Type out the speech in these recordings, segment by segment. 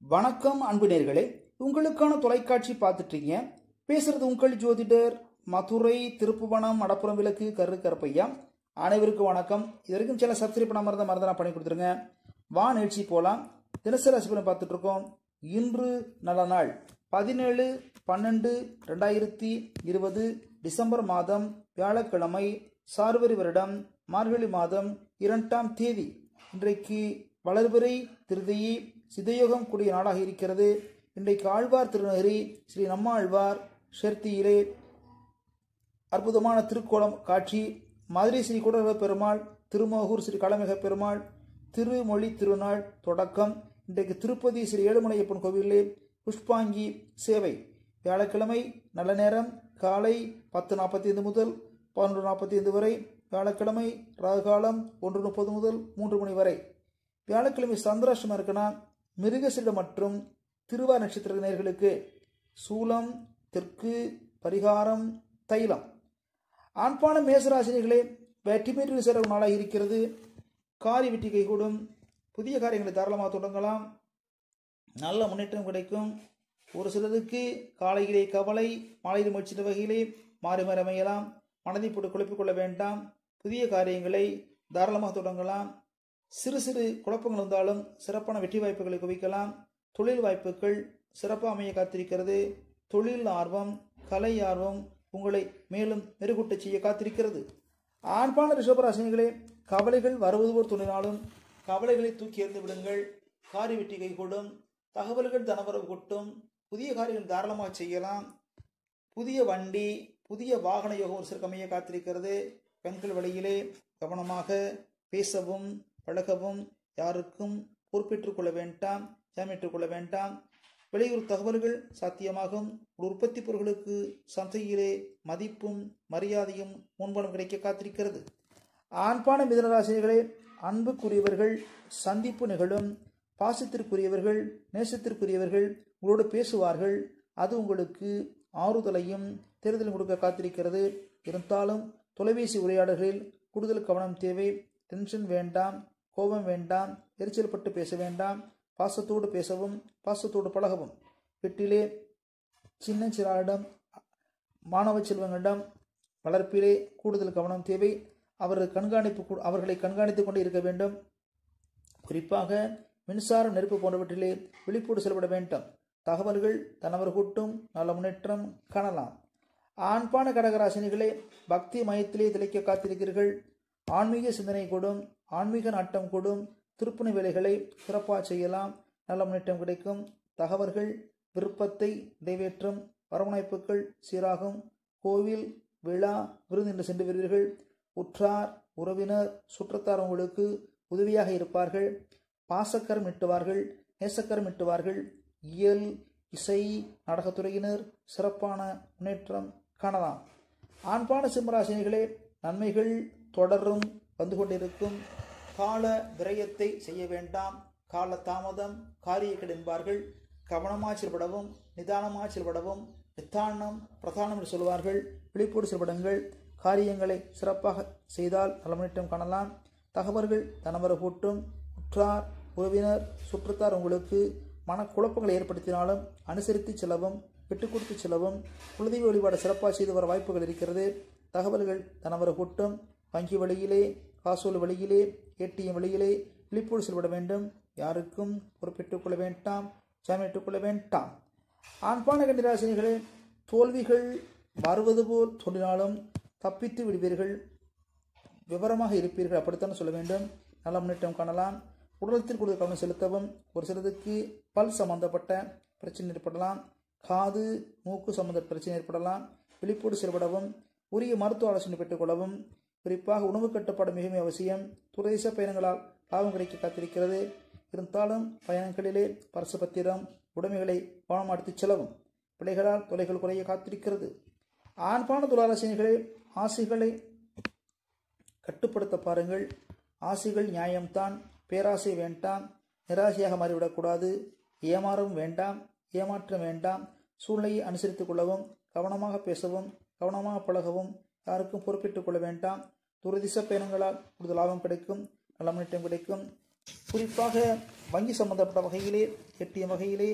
வணக்கம் அன்பு நேர்களே உங்களுக்கான தொலைக்காட்சி பார்த்துட்டீங்க பேசுறது உங்கள் ஜோதிடர் மதுரை திருப்புவனம் மடப்புறம் விளக்கு கரு கருப்பையா அனைவருக்கும் வணக்கம் இது வரைக்கும் சில சப்ஸ்கிரைப் பண்ணாம இருந்தால் மறந்து பண்ணி கொடுத்துருங்க வா நிகழ்ச்சி போகலாம் தினசரி ரசிபலம் பார்த்துட்டு இருக்கோம் இன்று நல்ல நாள் பதினேழு பன்னெண்டு ரெண்டாயிரத்தி இருபது டிசம்பர் மாதம் வியாழக்கிழமை சார்வரி வருடம் மார்கழி மாதம் இரண்டாம் தேதி இன்றைக்கு வளர்பிறை திருதியை சிதயோகம் கூடிய நாளாக இருக்கிறது இன்றைக்கு ஆழ்வார் திருநகரி ஸ்ரீ நம்மாழ்வார் ஷெர்த்தியிலே அற்புதமான திருக்கோலம் காட்சி மதுரை ஸ்ரீ குடவ பெருமாள் திருமோகூர் ஸ்ரீ களமிக பெருமாள் திருமொழி திருநாள் தொடக்கம் இன்றைக்கு திருப்பதி ஸ்ரீ ஏழுமலையப்பன் கோவிலே புஷ்பாங்கி சேவை வியாழக்கிழமை நல்ல நேரம் காலை பத்து நாற்பத்தி ஐந்து முதல் பதினொன்று நாற்பத்தி ஐந்து வரை வியாழக்கிழமை ராகுகாலம் ஒன்று முப்பது முதல் மூன்று மணி வரை வியாழக்கிழமை சந்திராஷ்டமம் இருக்குன்னா மிருகசிடம் மற்றும் திருவா நட்சத்திர நேர்களுக்கு சூலம் தெற்கு பரிகாரம் தைலம் ஆண்பான மேசராசினிகளே வெற்றி பெற்று சேர நாளாக இருக்கிறது காரி வெற்றி கைகூடும் புதிய காரியங்களை தாராளமாக தொடங்கலாம் நல்ல முன்னேற்றம் கிடைக்கும் ஒரு சிலருக்கு காலையிலே கவலை மாலையில் முயற்சித்த வகையிலே மாறி மாறி அமையலாம் மனதை போட்டு குழப்பிக் கொள்ள வேண்டாம் புதிய காரியங்களை தாராளமாக தொடங்கலாம் சிறு சிறு குழப்பங்கள் இருந்தாலும் சிறப்பான வெற்றி வாய்ப்புகளை குவிக்கலாம் தொழில் வாய்ப்புகள் சிறப்பாக அமைய காத்திருக்கிறது தொழில் ஆர்வம் கலை ஆர்வம் உங்களை மேலும் மெருகூட்டச் செய்ய காத்திருக்கிறது ஆண்பான ரிஷபராசினிகளே கவலைகள் வருவது போல் தோன்றினாலும் கவலைகளை தூக்கி எறிந்து விடுங்கள் காரி வெற்றி கைகூடும் தகவல்கள் தனவரவு கொட்டும் புதிய காரியங்கள் தாராளமாக செய்யலாம் புதிய வண்டி புதிய வாகன யோகம் ஒரு சிறு அமைய காத்திருக்கிறது பெண்கள் வழியிலே கவனமாக பேசவும் பழகவும் யாருக்கும் பொறுப்பேற்றுக் கொள்ள வேண்டாம் ஜாமீட்டுக் கொள்ள வேண்டாம் வெளியூர் தகவல்கள் சாத்தியமாகும் ஒரு உற்பத்தி பொருட்களுக்கு சந்தையிலே மதிப்பும் மரியாதையும் முன்பணம் கிடைக்க காத்திருக்கிறது ஆண்பான மிதனராசினிகளே அன்புக்குரியவர்கள் சந்திப்பு நிகழும் பாசத்திற்குரியவர்கள் நேசத்திற்குரியவர்கள் உங்களோடு பேசுவார்கள் அது உங்களுக்கு ஆறுதலையும் தேர்தலும் கொடுக்க காத்திருக்கிறது இருந்தாலும் தொலைபேசி உரையாடல்களில் கூடுதல் கவனம் தேவை டென்ஷன் வேண்டாம் கோபம் வேண்டாம் எரிச்சல் பட்டு பேச வேண்டாம் பாசத்தோடு பேசவும் பாசத்தோடு பழகவும் வீட்டிலே சின்ன சிறாரிடம் மாணவ செல்வங்களிடம் வளர்ப்பிலே கூடுதல் கவனம் தேவை அவர்கள் கண்காணிப்பு அவர்களை கண்காணித்துக் கொண்டு இருக்க வேண்டும் குறிப்பாக மின்சாரம் நெருப்பு போன்றவற்றிலே விழிப்போடு செயல்பட வேண்டும் தகவல்கள் தனவர் கூட்டும் நல்ல முன்னேற்றம் காணலாம் ஆண்பான கடகராசினிகளே பக்தி மயத்திலே திளைக்க காத்திருக்கிறீர்கள் ஆன்மீக சிந்தனை கூடும் ஆன்மீக நாட்டம் கூடும் திருப்பணி வேலைகளை சிறப்பாக செய்யலாம் நல்ல முன்னேற்றம் கிடைக்கும் தகவல்கள் விருப்பத்தை நிறைவேற்றும் வரவணைப்புகள் சீராகும் கோவில் விழா விருது என்று சென்று வருவீர்கள் உற்றார் உறவினர் சுற்றத்தார் உங்களுக்கு உதவியாக இருப்பார்கள் பாசக்கரம் இட்டுவார்கள் நேசக்கரம் இட்டுவார்கள் இயல் இசை நாடகத்துறையினர் சிறப்பான முன்னேற்றம் காணலாம் ஆண்பான சிம்மராசினிகளே நன்மைகள் தொடரும் வந்து கொண்டிருக்கும் கால விரயத்தை செய்ய வேண்டாம் கால தாமதம் காரியங்கள் என்பார்கள் கவனமாக செயல்படவும் நிதானமாக செயல்படவும் நித்தானம் பிரதானம் என்று சொல்வார்கள் விழிப்போடு செயல்படுங்கள் காரியங்களை சிறப்பாக செய்தால் நல்ல முன்னேற்றம் காணலாம் தகவல்கள் தனவர கூட்டும் உற்றார் உறவினர் சுற்றத்தார் உங்களுக்கு மனக்குழப்பங்களை ஏற்படுத்தினாலும் அனுசரித்து செல்லவும் விட்டுக் கொடுத்து செல்லவும் குலதெய்வ வழிபாடு சிறப்பாக செய்து வர வாய்ப்புகள் இருக்கிறது தகவல்கள் தனவர கூட்டும் வங்கி வழியிலே காசோல் வழியிலே ஏடிஎம் வழியிலே விழிப்போடு செயல்பட வேண்டும் யாருக்கும் பொறுப்பேற்றுக் கொள்ள வேண்டாம் ஜாமீட்டுக் கொள்ள வேண்டாம் ஆண்பான கண்டிராசினிகளே தோல்விகள் வருவது போல் தோன்றினாலும் தப்பித்து விடுவீர்கள் விவரமாக இருப்பீர்கள் அப்படித்தான் சொல்ல வேண்டும் நல்ல முன்னேற்றம் காணலாம் உடலத்தில் கூடுதல் கவனம் செலுத்தவும் ஒரு சிலருக்கு பல் சம்பந்தப்பட்ட பிரச்சனை ஏற்படலாம் காது மூக்கு சம்பந்த பிரச்சனை ஏற்படலாம் விழிப்போடு செயல்படவும் உரிய மருத்துவ ஆலோசனை பெற்றுக்கொள்ளவும் குறிப்பாக உணவு கட்டுப்பாடு மிகவும் அவசியம் துரதேச பயணங்களால் லாபம் கிடைக்க காத்திருக்கிறது இருந்தாலும் பயணங்களிலே பரிசு பத்திரம் உடைமைகளை கவனம் எடுத்துச் செல்லவும் பிள்ளைகளால் தொலைகள் குறைய காத்திருக்கிறது ஆண்பான துளாராசினிகளே ஆசைகளை கட்டுப்படுத்த பாருங்கள் ஆசைகள் நியாயம்தான் பேராசை வேண்டாம் நிராசையாக மாறிவிடக்கூடாது ஏமாறவும் வேண்டாம் ஏமாற்றம் வேண்டாம் சூழ்நிலையை அனுசரித்துக் கொள்ளவும் கவனமாக பேசவும் கவனமாக பழகவும் யாருக்கும் பொறுப்பேற்றுக் கொள்ள வேண்டாம் துரதிச பயணங்களால் கூடுதல் லாபம் கிடைக்கும் நல்ல முன்னேற்றம் கிடைக்கும் குறிப்பாக வங்கி சம்பந்தப்பட்ட வகையிலே எட்டிய வகையிலே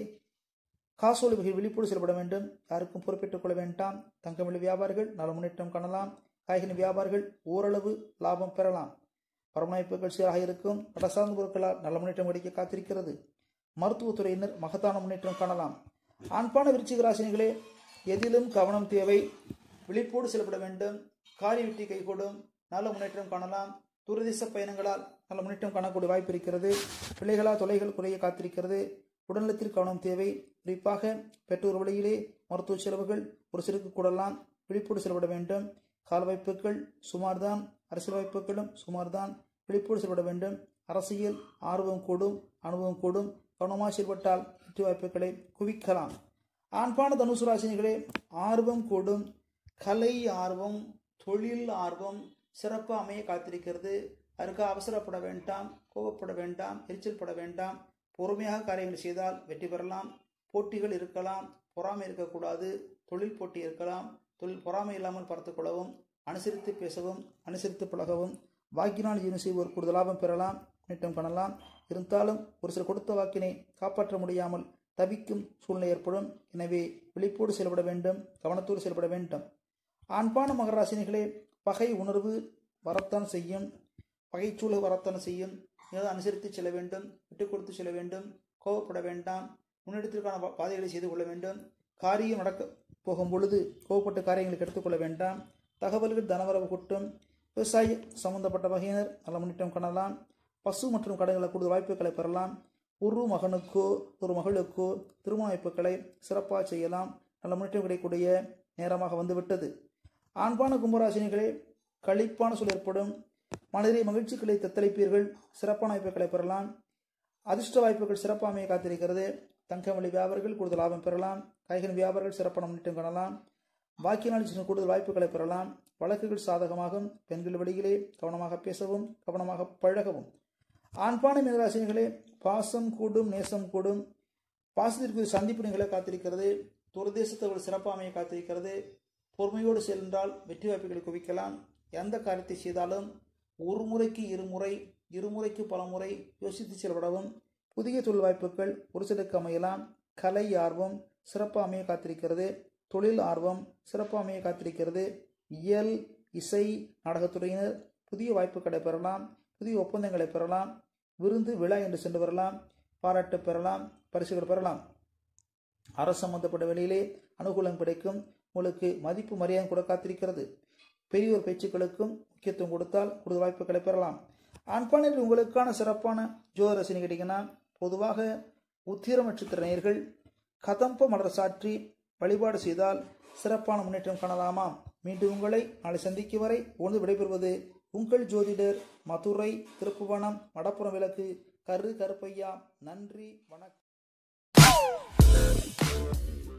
காசோலை வகை விழிப்புடன் செயல்பட வேண்டும் யாருக்கும் பொறுப்பேற்றுக் கொள்ள வேண்டாம் தங்கமிழ் வியாபாரிகள் நல முன்னேற்றம் காணலாம் காய்கறி வியாபாரிகள் ஓரளவு லாபம் பெறலாம் பரமநாய்ப்புகள் சீராக இருக்கும் கடசார்ந்த பொருட்களால் நல்ல முன்னேற்றம் கிடைக்க காத்திருக்கிறது மருத்துவத்துறையினர் மகத்தான முன்னேற்றம் காணலாம் ஆண்பான விருச்சிக ராசினிகளே எதிலும் கவனம் தேவை விழிப்போடு செயல்பட வேண்டும் காரிய வெற்றி கைகூடும் நல்ல முன்னேற்றம் காணலாம் தூரதேச பயணங்களால் நல்ல முன்னேற்றம் காணக்கூடிய வாய்ப்பு இருக்கிறது பிள்ளைகளால் தொலைகள் குறைய காத்திருக்கிறது உடல்நலத்தில் கவனம் தேவை குறிப்பாக பெற்றோர் வழியிலே மருத்துவ செலவுகள் ஒரு சிலருக்கு கூடலாம் விழிப்போடு செயல்பட வேண்டும் கால் வாய்ப்புகள் சுமார்தான் அரசியல் வாய்ப்புகளும் சுமார்தான் விழிப்போடு செயல்பட வேண்டும் அரசியல் ஆர்வம் கூடும் அனுபவம் கூடும் கவனமாக செயல்பட்டால் வெற்றி வாய்ப்புகளை குவிக்கலாம் ஆண்பான தனுசு ராசினிகளே ஆர்வம் கூடும் கலை ஆர்வம் தொழில் ஆர்வம் சிறப்பாக அமைய காத்திருக்கிறது அதற்கு அவசரப்பட வேண்டாம் கோபப்பட வேண்டாம் எரிச்சல் பட வேண்டாம் பொறுமையாக காரியங்கள் செய்தால் வெற்றி பெறலாம் போட்டிகள் இருக்கலாம் பொறாமை இருக்கக்கூடாது தொழில் போட்டி இருக்கலாம் தொழில் பொறாமை இல்லாமல் பார்த்துக் கொள்ளவும் அனுசரித்து பேசவும் அனுசரித்து பழகவும் வாக்கினால் ஜீவனம் செய்வோர் கூடுதல் லாபம் பெறலாம் முன்னேற்றம் காணலாம் இருந்தாலும் ஒரு சில கொடுத்த வாக்கினை காப்பாற்ற முடியாமல் தவிக்கும் சூழ்நிலை ஏற்படும் எனவே விழிப்போடு செயல்பட வேண்டும் கவனத்தோடு செயல்பட வேண்டும் ஆண்பான மகராசினிகளே பகை உணர்வு வரத்தான் செய்யும் பகைச்சூழல் வரத்தான் செய்யும் ஏதாவது அனுசரித்து செல்ல வேண்டும் விட்டுக் கொடுத்து செல்ல வேண்டும் கோபப்பட வேண்டாம் முன்னெடுத்திற்கான பா- பாதைகளை செய்து கொள்ள வேண்டும் காரியம் நடக்க போகும் பொழுது கோபப்பட்ட காரியங்களுக்கு எடுத்துக்கொள்ள வேண்டாம் தகவல்கள் தனவரவு கூட்டும் விவசாய சம்பந்தப்பட்ட வகையினர் நல்ல முன்னேற்றம் காணலாம் பசு மற்றும் கடைகளை கூடுதல் வாய்ப்புகளை பெறலாம் ஒரு மகனுக்கோ ஒரு மகளுக்கோ திருமண வாய்ப்புகளை சிறப்பாக செய்யலாம் நல்ல முன்னேற்றம் கிடைக்கக்கூடிய நேரமாக வந்துவிட்டது ஆண்பான கும்பராசினிகளே களிப்பான சூழல் ஏற்படும் மனதிலே மகிழ்ச்சிகளை தத்தளிப்பீர்கள் சிறப்பான வாய்ப்புகளை பெறலாம் அதிர்ஷ்ட வாய்ப்புகள் சிறப்பாக அமைய காத்திருக்கிறது தங்கமொழி வியாபாரிகள் கூடுதல் லாபம் பெறலாம் காய்கறி வியாபாரிகள் சிறப்பான முன்னேற்றம் காணலாம் வாக்கினால் சின்ன கூடுதல் வாய்ப்புகளை பெறலாம் வழக்குகள் சாதகமாகும் பெண்கள் வழியிலே கவனமாக பேசவும் கவனமாக பழகவும் ஆண்பான மீனராசினிகளே பாசம் கூடும் நேசம் கூடும் பாசத்திற்கு சந்திப்பு நிகழ காத்திருக்கிறது துரதேசத்தவர்கள் சிறப்பாக அமைய காத்திருக்கிறது பொறுமையோடு சென்றால் வெற்றி வாய்ப்புகளை குவிக்கலாம் எந்த காரியத்தை செய்தாலும் ஒரு முறைக்கு இருமுறை இருமுறைக்கு பல முறை யோசித்து செயல்படவும் புதிய தொழில் வாய்ப்புகள் ஒரு சிலருக்கு அமையலாம் கலை ஆர்வம் சிறப்பாக அமைய காத்திருக்கிறது தொழில் ஆர்வம் சிறப்பாக அமைய காத்திருக்கிறது இயல் இசை நாடகத்துறையினர் புதிய வாய்ப்புகளை பெறலாம் புதிய ஒப்பந்தங்களை பெறலாம் விருந்து விழா என்று சென்று வரலாம் பாராட்டு பெறலாம் பரிசுகள் பெறலாம் அரசு சம்பந்தப்பட்ட வேலையிலே அனுகூலம் கிடைக்கும் உங்களுக்கு மதிப்பு மரியாதை கூட காத்திருக்கிறது பெரியோர் பேச்சுக்களுக்கும் முக்கியத்துவம் கொடுத்தால் கூடுதல் வாய்ப்புகளை பெறலாம் ஆண்பானில் உங்களுக்கான சிறப்பான ஜோதிட ரசனை கேட்டீங்கன்னா பொதுவாக உத்திர நட்சத்திர நேயர்கள் கதம்ப மலர் சாற்றி வழிபாடு செய்தால் சிறப்பான முன்னேற்றம் காணலாமாம் மீண்டும் உங்களை நாளை சந்திக்கும் வரை உணர்ந்து விடைபெறுவது உங்கள் ஜோதிடர் மதுரை திருப்புவனம் மடப்புறம் விளக்கு கரு கருப்பையா நன்றி வணக்கம்